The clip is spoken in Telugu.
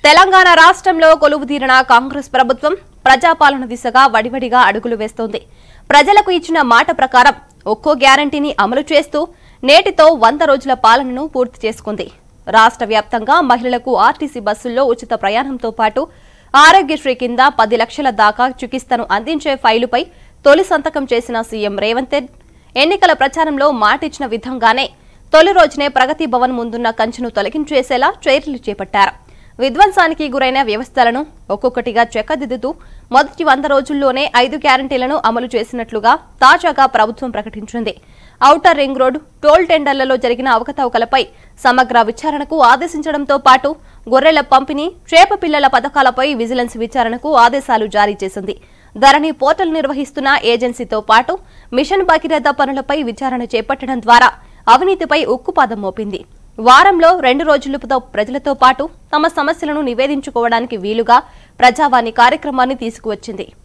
తెలంగాణ రాష్ట్రంలో కొలువుదీరిన కాంగ్రెస్ ప్రభుత్వం ప్రజాపాలన దిశగా వడివడిగా అడుగులు వేస్తోంది ప్రజలకు ఇచ్చిన మాట ప్రకారం ఒక్కో గ్యారంటీని అమలు చేస్తూ నేటితో వంద రోజుల పాలనను పూర్తి చేసుకుంది రాష్ట్ర వ్యాప్తంగా మహిళలకు ఆర్టీసీ బస్సుల్లో ఉచిత ప్రయాణంతో పాటు ఆరోగ్యశ్రీ కింద పది లక్షల దాకా చికిత్సను అందించే ఫైలుపై తొలి సంతకం చేసిన సీఎం రేవంత్ రెడ్డి ఎన్నికల ప్రచారంలో మాటిచ్చిన విధంగానే తొలి రోజునే ప్రగతి భవన్ ముందున్న కంచెను తొలగించేసేలా చర్యలు చేపట్టారు విధ్వంసానికి గురైన వ్యవస్థలను ఒక్కొక్కటిగా చెక్కదిద్దుతూ మొదటి వంద రోజుల్లోనే ఐదు గ్యారంటీలను అమలు చేసినట్లుగా తాజాగా ప్రభుత్వం ప్రకటించింది ఔటర్ రింగ్ రోడ్ టోల్ టెండర్లలో జరిగిన అవకతవకలపై సమగ్ర విచారణకు ఆదేశించడంతో పాటు గొర్రెల పంపిణీ చేప పిల్లల పథకాలపై విజిలెన్స్ విచారణకు ఆదేశాలు జారీ చేసింది ధరణి పోర్టల్ నిర్వహిస్తున్న ఏజెన్సీతో పాటు మిషన్ భగీరథ పనులపై విచారణ చేపట్టడం ద్వారా అవినీతిపై ఉక్కుపాదం మోపింది వారంలో రెండు రోజులతో ప్రజలతో పాటు తమ సమస్యలను నివేదించుకోవడానికి వీలుగా ప్రజావాణి కార్యక్రమాన్ని తీసుకువచ్చింది